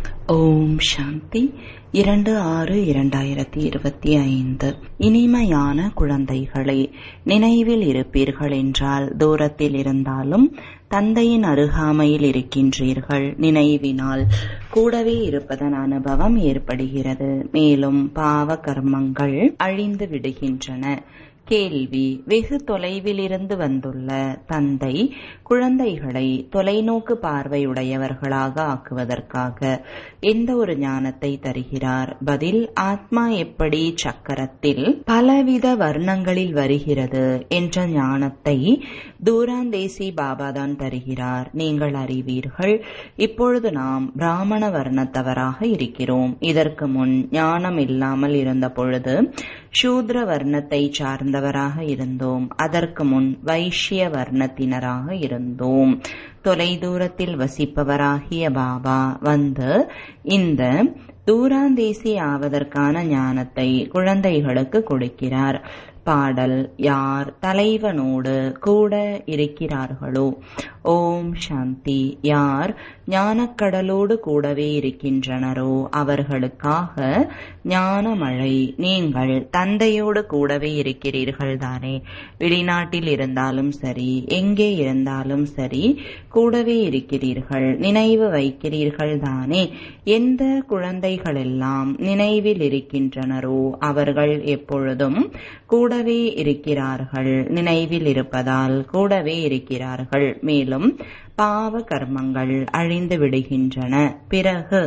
ஓம் சாந்தி இரண்டு ஆறு இரண்டாயிரத்தி இருபத்தி ஐந்து இனிமையான குழந்தைகளே நினைவில் இருப்பீர்கள் என்றால் தூரத்தில் இருந்தாலும் தந்தையின் அருகாமையில் இருக்கின்றீர்கள் நினைவினால் கூடவே இருப்பதன் அனுபவம் ஏற்படுகிறது மேலும் பாவ கர்மங்கள் அழிந்து விடுகின்றன கேள்வி வெகு தொலைவிலிருந்து வந்துள்ள தந்தை குழந்தைகளை தொலைநோக்கு பார்வையுடையவர்களாக ஆக்குவதற்காக எந்த ஒரு ஞானத்தை தருகிறார் பதில் ஆத்மா எப்படி சக்கரத்தில் பலவித வர்ணங்களில் வருகிறது என்ற ஞானத்தை தூராந்தேசி பாபாதான் தருகிறார் நீங்கள் அறிவீர்கள் இப்பொழுது நாம் பிராமண வர்ணத்தவராக இருக்கிறோம் இதற்கு முன் ஞானம் இல்லாமல் இருந்த பொழுது சூத்ர வர்ணத்தை சார்ந்தவராக இருந்தோம் அதற்கு முன் வைஷ்ய வர்ணத்தினராக இருந்தோம் தொலைதூரத்தில் வசிப்பவராகிய பாபா வந்து இந்த தூராந்தேசி ஆவதற்கான ஞானத்தை குழந்தைகளுக்கு கொடுக்கிறார் பாடல் யார் தலைவனோடு கூட இருக்கிறார்களோ ஓம் சாந்தி யார் ஞானக்கடலோடு கூடவே இருக்கின்றனரோ அவர்களுக்காக ஞானமழை நீங்கள் தந்தையோடு கூடவே இருக்கிறீர்கள் தானே வெளிநாட்டில் இருந்தாலும் சரி எங்கே இருந்தாலும் சரி கூடவே இருக்கிறீர்கள் நினைவு வைக்கிறீர்கள் தானே எந்த குழந்தைகளெல்லாம் நினைவில் இருக்கின்றனரோ அவர்கள் எப்பொழுதும் கூடவே இருக்கிறார்கள் நினைவில் இருப்பதால் கூடவே இருக்கிறார்கள் மேலும் பாவ கர்மங்கள் அழிந்து விடுகின்றன பிறகு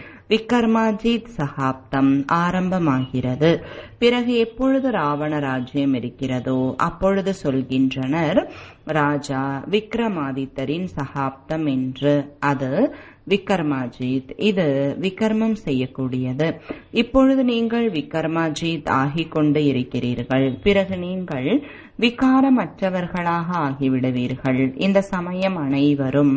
விக்ரமாஜித் சகாப்தம் ஆரம்பமாகிறது பிறகு எப்பொழுது ராவண ராஜ்யம் இருக்கிறதோ அப்பொழுது சொல்கின்றனர் ராஜா விக்ரமாதித்தரின் சகாப்தம் என்று அது விக்ரமாஜித் இது விக்ரமம் செய்யக்கூடியது இப்பொழுது நீங்கள் விக்ரமாஜித் ஆகிக் கொண்டு இருக்கிறீர்கள் பிறகு நீங்கள் விகாரமற்றவர்களாக ஆகிவிடுவீர்கள் இந்த சமயம் அனைவரும்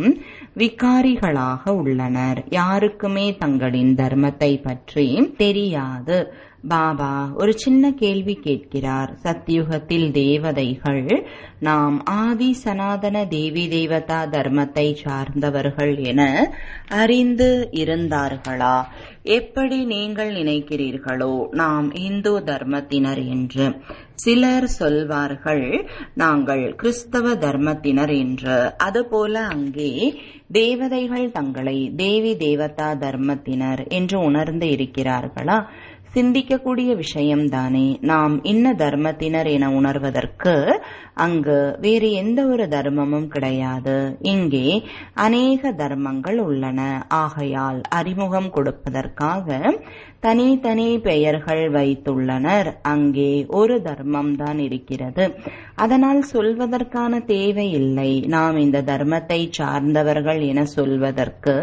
விகாரிகளாக உள்ளனர் யாருக்குமே தங்களின் தர்மத்தை பற்றி தெரியாது பாபா ஒரு சின்ன கேள்வி கேட்கிறார் சத்யுகத்தில் தேவதைகள் நாம் ஆதி சனாதன தேவி தேவதா தர்மத்தை சார்ந்தவர்கள் என அறிந்து இருந்தார்களா எப்படி நீங்கள் நினைக்கிறீர்களோ நாம் இந்து தர்மத்தினர் என்று சிலர் சொல்வார்கள் நாங்கள் கிறிஸ்தவ தர்மத்தினர் என்று அதுபோல அங்கே தேவதைகள் தங்களை தேவி தேவதா தர்மத்தினர் என்று உணர்ந்து இருக்கிறார்களா சிந்திக்கக்கூடிய விஷயம்தானே நாம் இன்ன தர்மத்தினர் என உணர்வதற்கு அங்கு வேறு எந்த ஒரு தர்மமும் கிடையாது இங்கே அநேக தர்மங்கள் உள்ளன ஆகையால் அறிமுகம் கொடுப்பதற்காக தனித்தனி பெயர்கள் வைத்துள்ளனர் அங்கே ஒரு தர்மம் தான் இருக்கிறது அதனால் சொல்வதற்கான தேவை இல்லை நாம் இந்த தர்மத்தை சார்ந்தவர்கள் என சொல்வதற்கு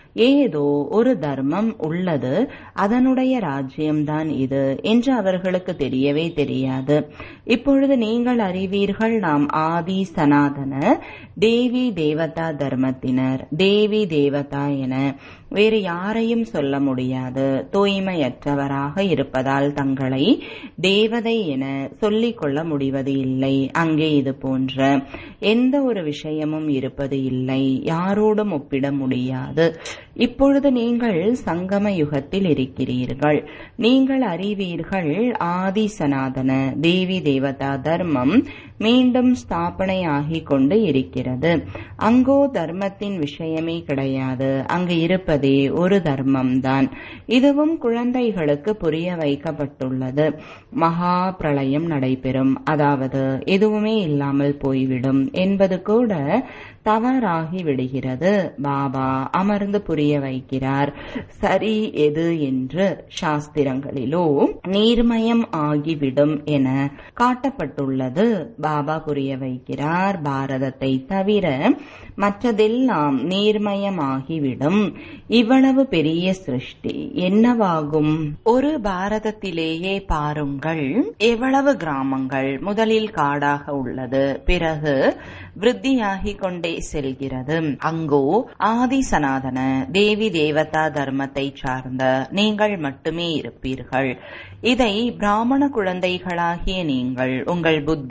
ஏதோ ஒரு தர்மம் உள்ளது அதனுடைய ராஜ்யம்தான் இது என்று அவர்களுக்கு தெரியவே தெரியாது இப்பொழுது நீங்கள் அறிவீர்கள் நாம் ஆதி சனாதன தேவி தேவதா தர்மத்தினர் தேவி தேவதா என வேறு யாரையும் சொல்ல முடியாது தூய்மையற்றவராக இருப்பதால் தங்களை தேவதை என சொல்லிக் கொள்ள முடிவது இல்லை அங்கே இது போன்ற எந்த ஒரு விஷயமும் இருப்பது இல்லை யாரோடும் ஒப்பிட முடியாது இப்பொழுது நீங்கள் சங்கம யுகத்தில் இருக்கிறீர்கள் நீங்கள் அறிவீர்கள் ஆதி சனாதன தேவி தேவதா தர்மம் மீண்டும் ஸ்தாபனையாகிக் கொண்டு இருக்கிறது அங்கோ தர்மத்தின் விஷயமே கிடையாது அங்கு இருப்பதே ஒரு தர்மம் தான் இதுவும் குழந்தைகளுக்கு புரிய வைக்கப்பட்டுள்ளது மகா பிரளயம் நடைபெறும் அதாவது எதுவுமே இல்லாமல் போய்விடும் என்பது கூட தவறாகி விடுகிறது பாபா அமர்ந்து புரிய வைக்கிறார் சரி எது என்று சாஸ்திரங்களிலோ நீர்மயம் ஆகிவிடும் என காட்டப்பட்டுள்ளது பாபா புரிய வைக்கிறார் பாரதத்தை தவிர மற்றதெல்லாம் நீர்மயமாகிவிடும் இவ்வளவு பெரிய சிருஷ்டி என்னவாகும் ஒரு பாரதத்திலேயே பாருங்கள் எவ்வளவு கிராமங்கள் முதலில் காடாக உள்ளது பிறகு விருத்தியாகிக் கொண்டே செல்கிறது அங்கோ ஆதி சனாதன தேவி தேவதா தர்மத்தை சார்ந்த நீங்கள் மட்டுமே இருப்பீர்கள் இதை பிராமண குழந்தைகளாகிய நீங்கள் உங்கள் புத்தியில்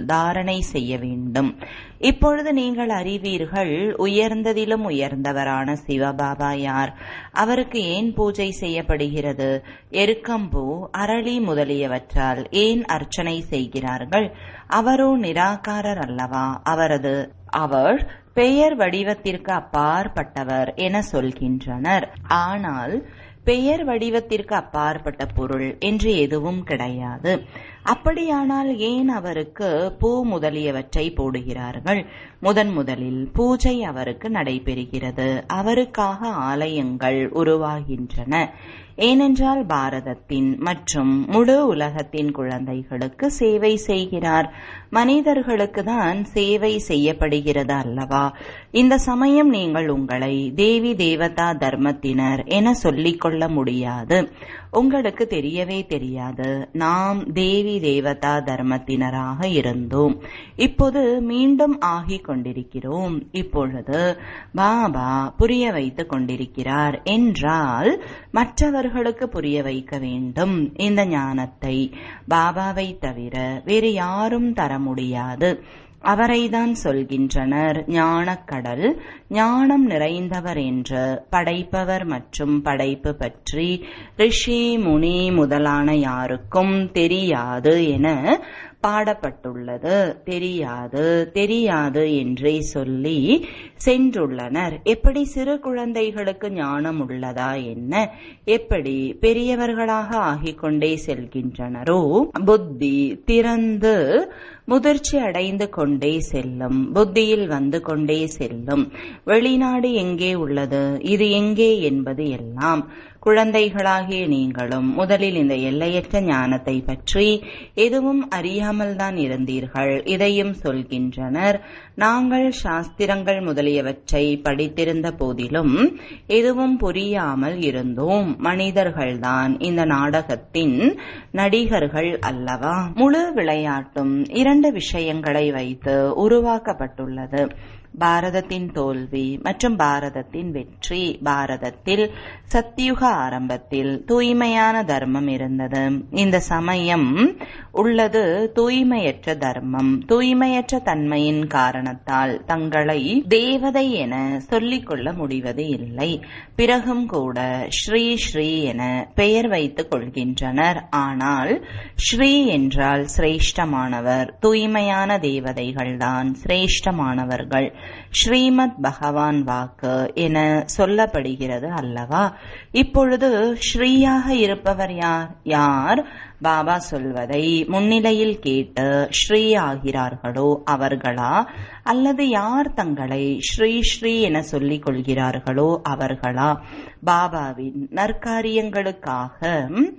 தாரணை செய்ய வேண்டும் இப்பொழுது நீங்கள் அறிவீர்கள் உயர்ந்ததிலும் உயர்ந்தவரான சிவபாபா யார் அவருக்கு ஏன் பூஜை செய்யப்படுகிறது எருக்கம்பூ அரளி முதலியவற்றால் ஏன் அர்ச்சனை செய்கிறார்கள் அவரோ நிராகாரர் அல்லவா அவரது அவர் பெயர் வடிவத்திற்கு அப்பாற்பட்டவர் என சொல்கின்றனர் ஆனால் பெயர் வடிவத்திற்கு அப்பாற்பட்ட பொருள் என்று எதுவும் கிடையாது அப்படியானால் ஏன் அவருக்கு பூ முதலியவற்றை போடுகிறார்கள் முதன் முதலில் பூஜை அவருக்கு நடைபெறுகிறது அவருக்காக ஆலயங்கள் உருவாகின்றன ஏனென்றால் பாரதத்தின் மற்றும் முழு உலகத்தின் குழந்தைகளுக்கு சேவை செய்கிறார் மனிதர்களுக்கு தான் சேவை செய்யப்படுகிறது அல்லவா இந்த சமயம் நீங்கள் உங்களை தேவி தேவதா தர்மத்தினர் என சொல்லிக் கொள்ள முடியாது உங்களுக்கு தெரியவே தெரியாது நாம் தேவி தேவதா தர்மத்தினராக இருந்தோம் இப்போது மீண்டும் ஆகிக் கொண்டிருக்கிறோம் இப்பொழுது பாபா புரிய வைத்துக் கொண்டிருக்கிறார் என்றால் மற்றவர்களுக்கு புரிய வைக்க வேண்டும் இந்த ஞானத்தை பாபாவை தவிர வேறு யாரும் தர முடியாது அவரைதான் சொல்கின்றனர் ஞானக்கடல் ஞானம் நிறைந்தவர் என்று படைப்பவர் மற்றும் படைப்பு பற்றி ரிஷி முனி முதலான யாருக்கும் தெரியாது என பாடப்பட்டுள்ளது தெரியாது தெரியாது என்றே சொல்லி சென்றுள்ளனர் எப்படி சிறு குழந்தைகளுக்கு ஞானம் உள்ளதா என்ன எப்படி பெரியவர்களாக ஆகிக் கொண்டே செல்கின்றனரோ புத்தி திறந்து முதிர்ச்சி அடைந்து கொண்டே செல்லும் புத்தியில் வந்து கொண்டே செல்லும் வெளிநாடு எங்கே உள்ளது இது எங்கே என்பது எல்லாம் குழந்தைகளாகிய நீங்களும் முதலில் இந்த எல்லையற்ற ஞானத்தை பற்றி எதுவும் அறியாமல் தான் இருந்தீர்கள் இதையும் சொல்கின்றனர் நாங்கள் சாஸ்திரங்கள் முதலியவற்றை படித்திருந்த போதிலும் எதுவும் புரியாமல் இருந்தோம் மனிதர்கள்தான் இந்த நாடகத்தின் நடிகர்கள் அல்லவா முழு விளையாட்டும் இரண்டு விஷயங்களை வைத்து உருவாக்கப்பட்டுள்ளது பாரதத்தின் தோல்வி மற்றும் பாரதத்தின் வெற்றி பாரதத்தில் சத்தியுக ஆரம்பத்தில் தூய்மையான தர்மம் இருந்தது இந்த சமயம் உள்ளது தூய்மையற்ற தர்மம் தூய்மையற்ற தன்மையின் காரணத்தால் தங்களை தேவதை என சொல்லிக் கொள்ள முடிவது இல்லை பிறகும் கூட ஸ்ரீ ஸ்ரீ என பெயர் வைத்துக் கொள்கின்றனர் ஆனால் ஸ்ரீ என்றால் சிரேஷ்டமானவர் தூய்மையான தேவதைகள்தான் சிரேஷ்டமானவர்கள் ஸ்ரீமத் பகவான் வாக்கு என சொல்லப்படுகிறது அல்லவா இப்பொழுது ஸ்ரீயாக இருப்பவர் யார் யார் பாபா சொல்வதை முன்னிலையில் கேட்டு ஸ்ரீ ஆகிறார்களோ அவர்களா அல்லது யார் தங்களை ஸ்ரீ ஸ்ரீ என சொல்லிக் கொள்கிறார்களோ அவர்களா பாபாவின் நற்காரியங்களுக்காக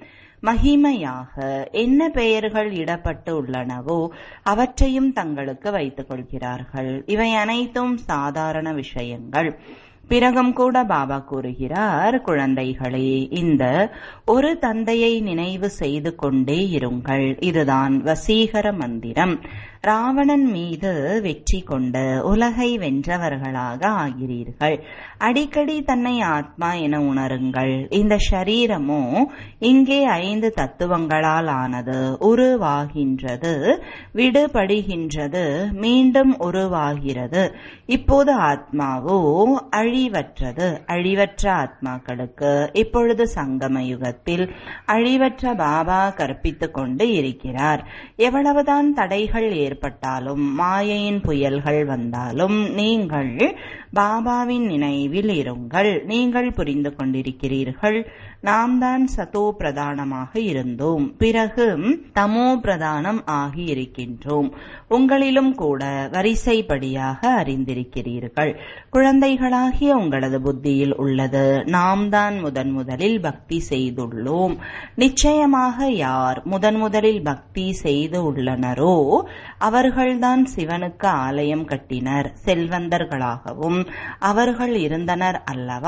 மகிமையாக என்ன பெயர்கள் இடப்பட்டு உள்ளனவோ அவற்றையும் தங்களுக்கு வைத்துக் கொள்கிறார்கள் இவை அனைத்தும் சாதாரண விஷயங்கள் பிறகும் கூட பாபா கூறுகிறார் குழந்தைகளே இந்த ஒரு தந்தையை நினைவு செய்து கொண்டே இருங்கள் இதுதான் வசீகர மந்திரம் ராவணன் மீது வெற்றி கொண்டு உலகை வென்றவர்களாக ஆகிறீர்கள் அடிக்கடி தன்னை ஆத்மா என உணருங்கள் இந்த ஷரீரமோ இங்கே ஐந்து தத்துவங்களால் ஆனது உருவாகின்றது விடுபடுகின்றது மீண்டும் உருவாகிறது இப்போது ஆத்மாவோ அழிவற்றது அழிவற்ற ஆத்மாக்களுக்கு இப்பொழுது சங்கம யுகத்தில் அழிவற்ற பாபா கற்பித்துக் கொண்டு இருக்கிறார் எவ்வளவுதான் தடைகள் ஏற்பட்டாலும் மாயையின் புயல்கள் வந்தாலும் நீங்கள் பாபாவின் நினைவில் இருங்கள் நீங்கள் புரிந்து கொண்டிருக்கிறீர்கள் நாம் தான் சதோ பிரதானமாக இருந்தோம் பிறகு தமோ பிரதானம் ஆகி இருக்கின்றோம் உங்களிலும் கூட வரிசைப்படியாக அறிந்திருக்கிறீர்கள் குழந்தைகளாகிய உங்களது புத்தியில் உள்ளது நாம் தான் முதன் முதலில் பக்தி செய்துள்ளோம் நிச்சயமாக யார் முதன் முதலில் பக்தி செய்து உள்ளனரோ அவர்கள்தான் சிவனுக்கு ஆலயம் கட்டினர் செல்வந்தர்களாகவும் அவர்கள் இருந்தனர் அல்லவா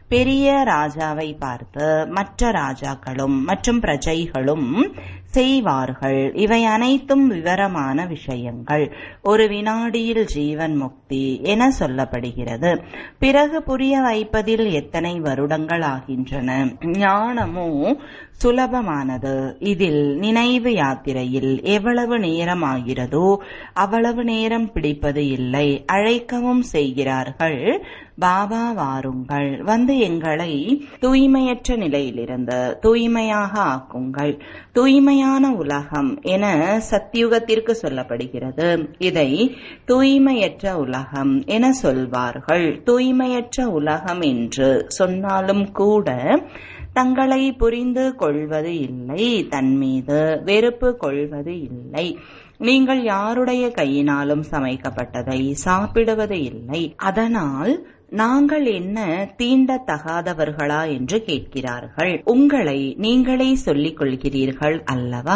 பெரிய ராஜாவை பார்த்து மற்ற ராஜாக்களும் மற்றும் பிரஜைகளும் செய்வார்கள் இவை அனைத்தும் விவரமான விஷயங்கள் ஒரு வினாடியில் ஜீவன் முக்தி என சொல்லப்படுகிறது பிறகு புரிய வைப்பதில் எத்தனை வருடங்கள் ஆகின்றன ஞானமோ சுலபமானது இதில் நினைவு யாத்திரையில் எவ்வளவு நேரம் ஆகிறதோ அவ்வளவு நேரம் பிடிப்பது இல்லை அழைக்கவும் செய்கிறார்கள் பாபா வாருங்கள் வந்து எங்களை தூய்மையற்ற நிலையிலிருந்து தூய்மையாக ஆக்குங்கள் தூய்மையான உலகம் என சத்தியுகத்திற்கு சொல்லப்படுகிறது இதை தூய்மையற்ற உலகம் என சொல்வார்கள் தூய்மையற்ற உலகம் என்று சொன்னாலும் கூட தங்களை புரிந்து கொள்வது இல்லை தன் மீது வெறுப்பு கொள்வது இல்லை நீங்கள் யாருடைய கையினாலும் சமைக்கப்பட்டதை சாப்பிடுவது இல்லை அதனால் நாங்கள் என்ன தீண்டத்தகாதவர்களா என்று கேட்கிறார்கள் உங்களை நீங்களே சொல்லிக் கொள்கிறீர்கள் அல்லவா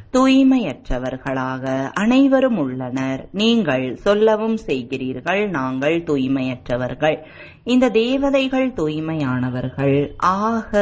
தூய்மையற்றவர்களாக அனைவரும் உள்ளனர் நீங்கள் சொல்லவும் செய்கிறீர்கள் நாங்கள் தூய்மையற்றவர்கள் இந்த தேவதைகள் தூய்மையானவர்கள் ஆக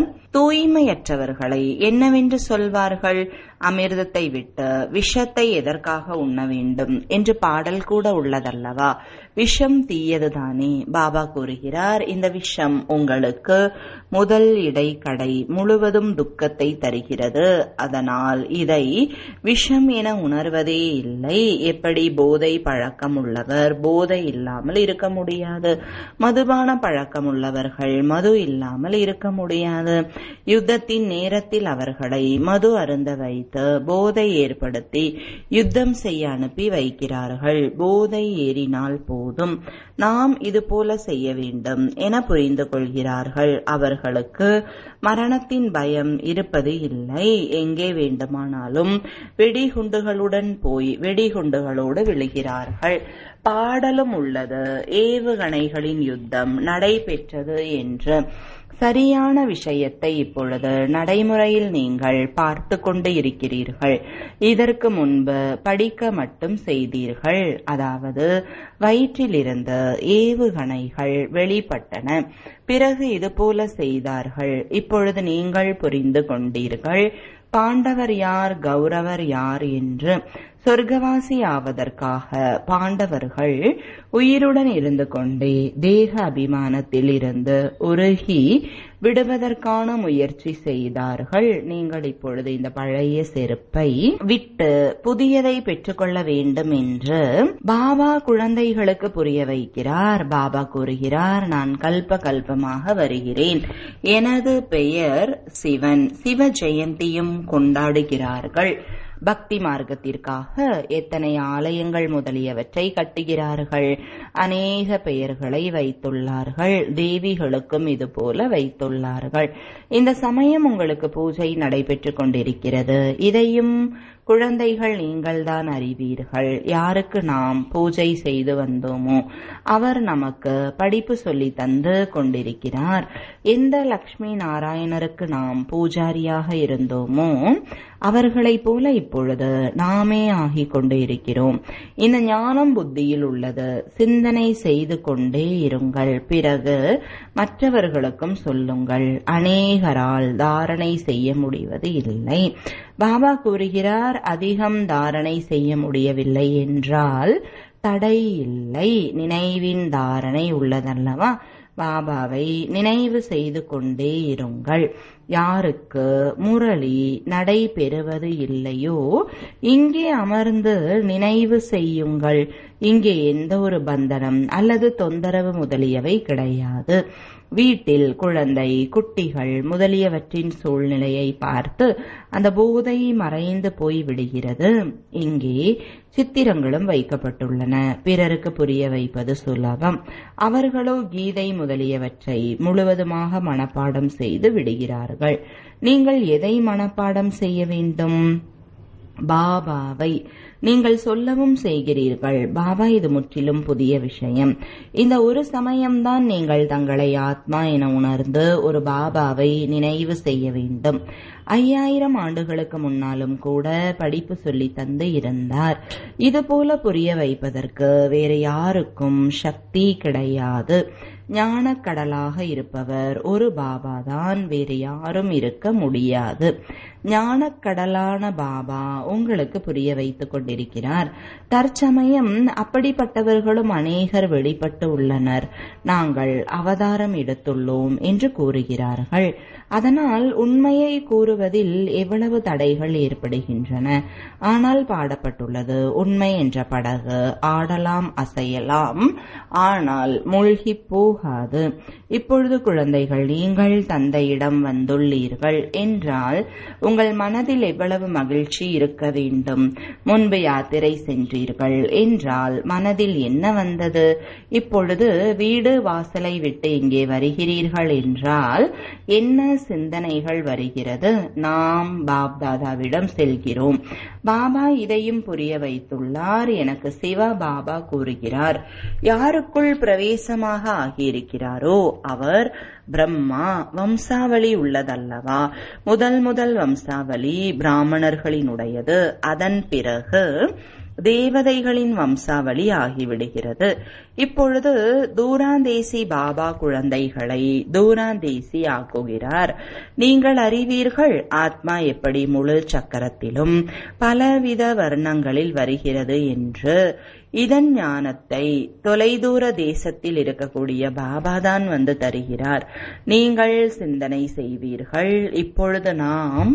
தூய்மையற்றவர்களை என்னவென்று சொல்வார்கள் அமிர்தத்தை விட்டு விஷத்தை எதற்காக உண்ண வேண்டும் என்று பாடல் கூட உள்ளதல்லவா விஷம் தீயதுதானே பாபா கூறுகிறார் இந்த விஷம் உங்களுக்கு முதல் இடைக்கடை முழுவதும் துக்கத்தை தருகிறது அதனால் இதை விஷம் என உணர்வதே இல்லை எப்படி போதை பழக்கம் உள்ளவர் போதை இல்லாமல் இருக்க முடியாது மதுபான பழக்கம் உள்ளவர்கள் மது இல்லாமல் இருக்க முடியாது யுத்தத்தின் நேரத்தில் அவர்களை மது அருந்த வைத்து போதை ஏற்படுத்தி யுத்தம் செய்ய அனுப்பி வைக்கிறார்கள் போதை ஏறினால் போதும் நாம் இது போல செய்ய வேண்டும் என புரிந்து கொள்கிறார்கள் அவர்களுக்கு மரணத்தின் பயம் இருப்பது இல்லை எங்கே வேண்டுமானாலும் வெடிகுண்டுகளுடன் போய் வெடிகுண்டுகளோடு விழுகிறார்கள் பாடலும் உள்ளது ஏவுகணைகளின் யுத்தம் நடைபெற்றது என்று சரியான விஷயத்தை இப்பொழுது நடைமுறையில் நீங்கள் பார்த்து கொண்டு இருக்கிறீர்கள் இதற்கு முன்பு படிக்க மட்டும் செய்தீர்கள் அதாவது வயிற்றிலிருந்து ஏவுகணைகள் வெளிப்பட்டன பிறகு இதுபோல செய்தார்கள் இப்பொழுது நீங்கள் புரிந்து கொண்டீர்கள் பாண்டவர் யார் கௌரவர் யார் என்று சொர்க்கவாசி ஆவதற்காக பாண்டவர்கள் உயிருடன் இருந்து கொண்டே தேக அபிமானத்தில் இருந்து உருகி விடுவதற்கான முயற்சி செய்தார்கள் நீங்கள் இப்பொழுது இந்த பழைய செருப்பை விட்டு புதியதை பெற்றுக்கொள்ள வேண்டும் என்று பாபா குழந்தைகளுக்கு புரிய வைக்கிறார் பாபா கூறுகிறார் நான் கல்ப கல்பமாக வருகிறேன் எனது பெயர் சிவன் சிவ ஜெயந்தியும் கொண்டாடுகிறார்கள் பக்தி மார்க்கத்திற்காக எத்தனை ஆலயங்கள் முதலியவற்றை கட்டுகிறார்கள் அநேக பெயர்களை வைத்துள்ளார்கள் தேவிகளுக்கும் இது போல வைத்துள்ளார்கள் இந்த சமயம் உங்களுக்கு பூஜை நடைபெற்றுக் கொண்டிருக்கிறது இதையும் குழந்தைகள் நீங்கள்தான் அறிவீர்கள் யாருக்கு நாம் பூஜை செய்து வந்தோமோ அவர் நமக்கு படிப்பு சொல்லி தந்து கொண்டிருக்கிறார் எந்த லக்ஷ்மி நாராயணருக்கு நாம் பூஜாரியாக இருந்தோமோ அவர்களைப் போல இப்பொழுது நாமே ஆகிக் கொண்டு இருக்கிறோம் இந்த ஞானம் புத்தியில் உள்ளது சிந்தனை செய்து கொண்டே இருங்கள் பிறகு மற்றவர்களுக்கும் சொல்லுங்கள் அநேகரால் தாரணை செய்ய முடிவது இல்லை பாபா கூறுகிறார் அதிகம் தாரணை செய்ய முடியவில்லை என்றால் தடை இல்லை நினைவின் தாரணை உள்ளதல்லவா பாபாவை நினைவு செய்து கொண்டே இருங்கள் யாருக்கு முரளி நடைபெறுவது இல்லையோ இங்கே அமர்ந்து நினைவு செய்யுங்கள் இங்கே எந்த ஒரு பந்தனம் அல்லது தொந்தரவு முதலியவை கிடையாது வீட்டில் குழந்தை குட்டிகள் முதலியவற்றின் சூழ்நிலையை பார்த்து அந்த போதை மறைந்து போய் விடுகிறது இங்கே சித்திரங்களும் வைக்கப்பட்டுள்ளன பிறருக்கு புரிய வைப்பது சுலபம் அவர்களோ கீதை முதலியவற்றை முழுவதுமாக மனப்பாடம் செய்து விடுகிறார்கள் நீங்கள் எதை மனப்பாடம் செய்ய வேண்டும் பாபாவை நீங்கள் சொல்லவும் செய்கிறீர்கள் பாபா இது முற்றிலும் புதிய விஷயம் இந்த ஒரு சமயம்தான் நீங்கள் தங்களை ஆத்மா என உணர்ந்து ஒரு பாபாவை நினைவு செய்ய வேண்டும் ஐயாயிரம் ஆண்டுகளுக்கு முன்னாலும் கூட படிப்பு சொல்லி தந்து இருந்தார் இது போல புரிய வைப்பதற்கு வேறு யாருக்கும் சக்தி கிடையாது ஞானக்கடலாக இருப்பவர் ஒரு பாபாதான் வேறு யாரும் இருக்க முடியாது ஞானக்கடலான பாபா உங்களுக்கு புரிய வைத்துக் கொண்டிருக்கிறார் தற்சமயம் அப்படிப்பட்டவர்களும் அநேகர் வெளிப்பட்டு உள்ளனர் நாங்கள் அவதாரம் எடுத்துள்ளோம் என்று கூறுகிறார்கள் அதனால் உண்மையை கூறுவதில் எவ்வளவு தடைகள் ஏற்படுகின்றன ஆனால் பாடப்பட்டுள்ளது உண்மை என்ற படகு ஆடலாம் அசையலாம் ஆனால் மூழ்கி போகாது இப்பொழுது குழந்தைகள் நீங்கள் தந்தையிடம் வந்துள்ளீர்கள் என்றால் உங்கள் மனதில் எவ்வளவு மகிழ்ச்சி இருக்க வேண்டும் முன்பு யாத்திரை சென்றீர்கள் என்றால் மனதில் என்ன வந்தது இப்பொழுது வீடு வாசலை விட்டு இங்கே வருகிறீர்கள் என்றால் என்ன சிந்தனைகள் வருகிறது நாம் பாப் தாதாவிடம் செல்கிறோம் பாபா இதையும் புரிய வைத்துள்ளார் எனக்கு சிவ பாபா கூறுகிறார் யாருக்குள் பிரவேசமாக ஆகியிருக்கிறாரோ அவர் பிரம்மா வம்சாவளி உள்ளதல்லவா முதல் முதல் வம்சாவளி பிராமணர்களினுடையது அதன் பிறகு தேவதைகளின் வம்சாவளி ஆகிவிடுகிறது இப்பொழுது தூராந்தேசி பாபா குழந்தைகளை தூராந்தேசி ஆக்குகிறார் நீங்கள் அறிவீர்கள் ஆத்மா எப்படி முழு சக்கரத்திலும் பலவித வர்ணங்களில் வருகிறது என்று இதன் ஞானத்தை தொலைதூர தேசத்தில் இருக்கக்கூடிய பாபாதான் வந்து தருகிறார் நீங்கள் சிந்தனை செய்வீர்கள் இப்பொழுது நாம்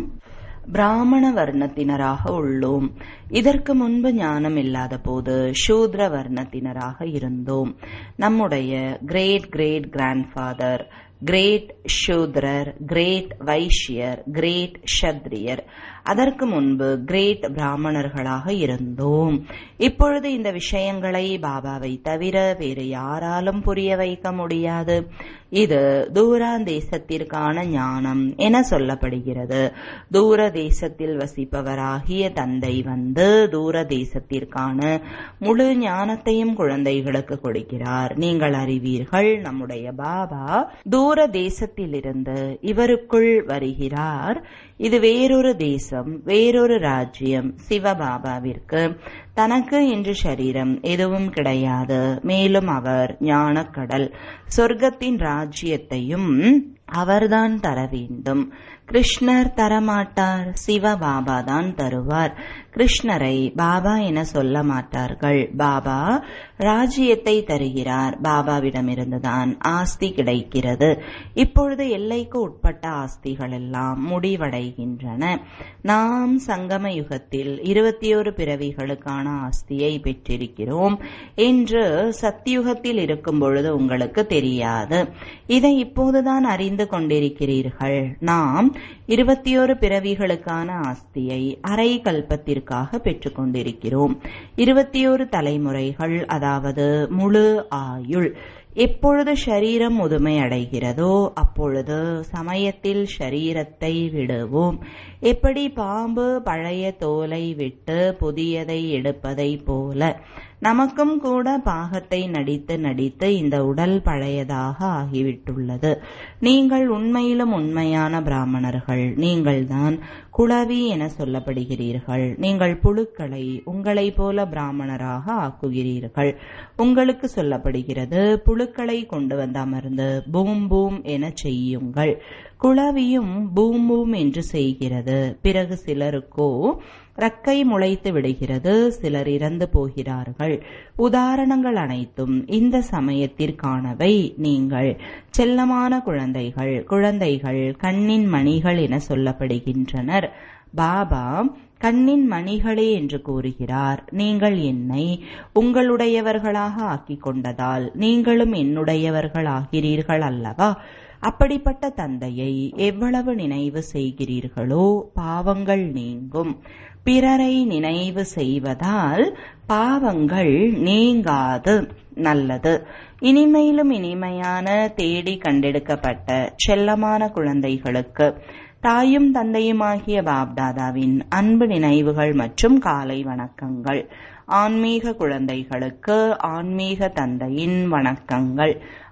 பிராமண வர்ணத்தினராக உள்ளோம் இதற்கு முன்பு ஞானம் இல்லாத போது சூத்ர வர்ணத்தினராக இருந்தோம் நம்முடைய கிரேட் கிரேட் கிராண்ட்ஃபாதர் கிரேட் சூத்ரர் கிரேட் வைஷ்யர் கிரேட் ஷத்ரியர் அதற்கு முன்பு கிரேட் பிராமணர்களாக இருந்தோம் இப்பொழுது இந்த விஷயங்களை பாபாவை தவிர வேறு யாராலும் புரிய வைக்க முடியாது இது தூராந்தேசத்திற்கான ஞானம் என சொல்லப்படுகிறது தூர தேசத்தில் வசிப்பவராகிய தந்தை வந்து தூர தேசத்திற்கான முழு ஞானத்தையும் குழந்தைகளுக்கு கொடுக்கிறார் நீங்கள் அறிவீர்கள் நம்முடைய பாபா தூர தேசத்திலிருந்து இவருக்குள் வருகிறார் இது வேறொரு தேசம் வேறொரு ராஜ்யம் சிவபாபாவிற்கு தனக்கு என்று சரீரம் எதுவும் கிடையாது மேலும் அவர் ஞானக்கடல் சொர்க்கத்தின் ராஜ்யத்தையும் அவர்தான் தர வேண்டும் கிருஷ்ணர் தரமாட்டார் சிவபாபா தான் தருவார் கிருஷ்ணரை பாபா என சொல்ல மாட்டார்கள் பாபா ராஜ்யத்தை தருகிறார் பாபாவிடமிருந்துதான் ஆஸ்தி கிடைக்கிறது இப்பொழுது எல்லைக்கு உட்பட்ட ஆஸ்திகள் எல்லாம் முடிவடைகின்றன நாம் சங்கம யுகத்தில் இருபத்தி ஒரு பிறவிகளுக்கான ஆஸ்தியை பெற்றிருக்கிறோம் என்று சத்தியுகத்தில் இருக்கும் பொழுது உங்களுக்கு தெரியாது இதை இப்போதுதான் அறிந்து கொண்டிருக்கிறீர்கள் நாம் இருபத்தி ஒரு பிறவிகளுக்கான ஆஸ்தியை அரை கல்பத்திற்காக பெற்றுக்கொண்டிருக்கிறோம் இருபத்தி ஒரு தலைமுறைகள் அதாவது முழு ஆயுள் எப்பொழுது ஷரீரம் முதுமை அடைகிறதோ அப்பொழுது சமயத்தில் ஷரீரத்தை விடுவோம் எப்படி பாம்பு பழைய தோலை விட்டு புதியதை எடுப்பதை போல நமக்கும் கூட பாகத்தை நடித்து நடித்து இந்த உடல் பழையதாக ஆகிவிட்டுள்ளது நீங்கள் உண்மையிலும் உண்மையான பிராமணர்கள் நீங்கள்தான் குளவி என சொல்லப்படுகிறீர்கள் நீங்கள் புழுக்களை உங்களை போல பிராமணராக ஆக்குகிறீர்கள் உங்களுக்கு சொல்லப்படுகிறது புழுக்களை கொண்டு வந்து அமர்ந்து பூம் பூம் என செய்யுங்கள் குளவியும் பூம் பூம் என்று செய்கிறது பிறகு சிலருக்கோ ரக்கை முளைத்து விடுகிறது சிலர் இறந்து போகிறார்கள் உதாரணங்கள் அனைத்தும் இந்த சமயத்திற்கானவை நீங்கள் செல்லமான குழந்தைகள் குழந்தைகள் கண்ணின் மணிகள் என சொல்லப்படுகின்றனர் பாபா கண்ணின் மணிகளே என்று கூறுகிறார் நீங்கள் என்னை உங்களுடையவர்களாக ஆக்கிக் கொண்டதால் நீங்களும் என்னுடையவர்கள் ஆகிறீர்கள் அல்லவா அப்படிப்பட்ட தந்தையை எவ்வளவு நினைவு செய்கிறீர்களோ பாவங்கள் நீங்கும் பிறரை நினைவு செய்வதால் பாவங்கள் நீங்காது நல்லது இனிமையிலும் இனிமையான தேடி கண்டெடுக்கப்பட்ட செல்லமான குழந்தைகளுக்கு தாயும் தந்தையுமாகிய பாப்தாதாவின் அன்பு நினைவுகள் மற்றும் காலை வணக்கங்கள் ஆன்மீக குழந்தைகளுக்கு ஆன்மீக தந்தையின் வணக்கங்கள்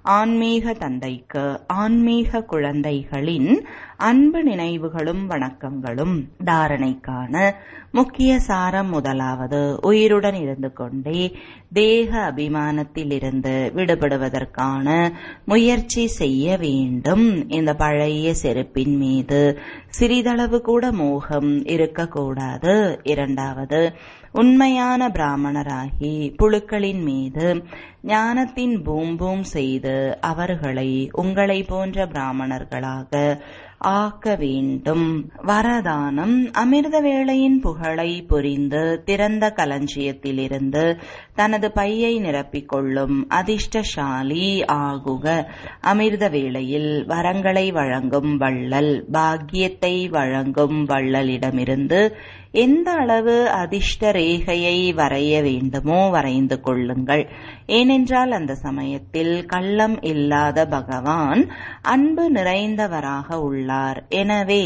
ஆன்மீக தந்தைக்கு ஆன்மீக குழந்தைகளின் அன்பு நினைவுகளும் வணக்கங்களும் தாரணைக்கான முக்கிய சாரம் முதலாவது உயிருடன் இருந்து கொண்டே தேக அபிமானத்திலிருந்து விடுபடுவதற்கான முயற்சி செய்ய வேண்டும் இந்த பழைய செருப்பின் மீது சிறிதளவு கூட மோகம் இருக்கக்கூடாது இரண்டாவது உண்மையான பிராமணராகி புழுக்களின் மீது ஞானத்தின் பூம் பூம் செய்து அவர்களை உங்களை போன்ற பிராமணர்களாக ஆக்க வேண்டும் வரதானம் அமிர்த வேளையின் புகழை புரிந்து திறந்த களஞ்சியத்திலிருந்து தனது பையை நிரப்பிக் கொள்ளும் அதிர்ஷ்டசாலி ஆகுக அமிர்த வேளையில் வரங்களை வழங்கும் வள்ளல் பாக்கியத்தை வழங்கும் வள்ளலிடமிருந்து எந்த அளவு அதிர்ஷ்ட ரேகையை வரைய வேண்டுமோ வரைந்து கொள்ளுங்கள் ஏனென்றால் அந்த சமயத்தில் கள்ளம் இல்லாத பகவான் அன்பு நிறைந்தவராக உள்ளார் எனவே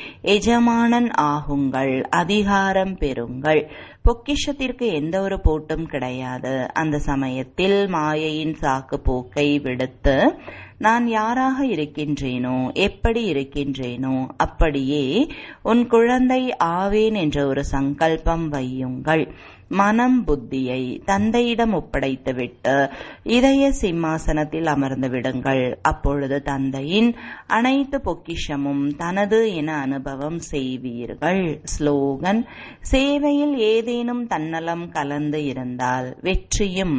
எஜமானன் ஆகுங்கள் அதிகாரம் பெறுங்கள் பொக்கிஷத்திற்கு எந்த ஒரு போட்டும் கிடையாது அந்த சமயத்தில் மாயையின் சாக்கு போக்கை விடுத்து நான் யாராக இருக்கின்றேனோ எப்படி இருக்கின்றேனோ அப்படியே உன் குழந்தை ஆவேன் என்ற ஒரு சங்கல்பம் வையுங்கள் மனம் புத்தியை தந்தையிடம் ஒப்படைத்துவிட்டு இதய சிம்மாசனத்தில் அமர்ந்து விடுங்கள் அப்பொழுது தந்தையின் அனைத்து பொக்கிஷமும் தனது என அனுபவம் செய்வீர்கள் ஸ்லோகன் சேவையில் ஏதேனும் தன்னலம் கலந்து இருந்தால் வெற்றியும்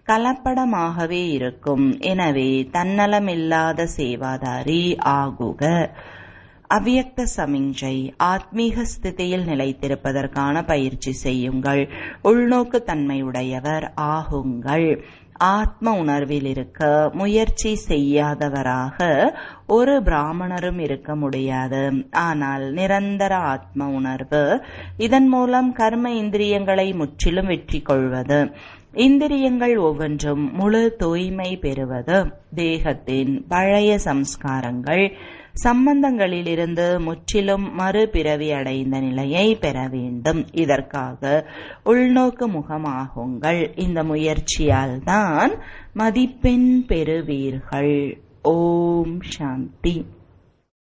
கலப்படமாகவே இருக்கும் எனவே தன்னலமில்லாத சேவாதாரி ஆகுக அவ்வியக்த சமிஞ்சை ஆத்மீக ஸ்திதியில் நிலைத்திருப்பதற்கான பயிற்சி செய்யுங்கள் உள்நோக்கு தன்மையுடையவர் ஆகுங்கள் ஆத்ம உணர்வில் இருக்க முயற்சி செய்யாதவராக ஒரு பிராமணரும் இருக்க முடியாது ஆனால் நிரந்தர ஆத்ம உணர்வு இதன் மூலம் கர்ம இந்திரியங்களை முற்றிலும் வெற்றி கொள்வது இந்திரியங்கள் ஒவ்வொன்றும் முழு தூய்மை பெறுவது தேகத்தின் பழைய சம்ஸ்காரங்கள் சம்பந்தங்களிலிருந்து முற்றிலும் மறுபிறவி அடைந்த நிலையை பெற வேண்டும் இதற்காக உள்நோக்கு முகமாகுங்கள் இந்த முயற்சியால் தான் மதிப்பெண் பெறுவீர்கள் ஓம் சாந்தி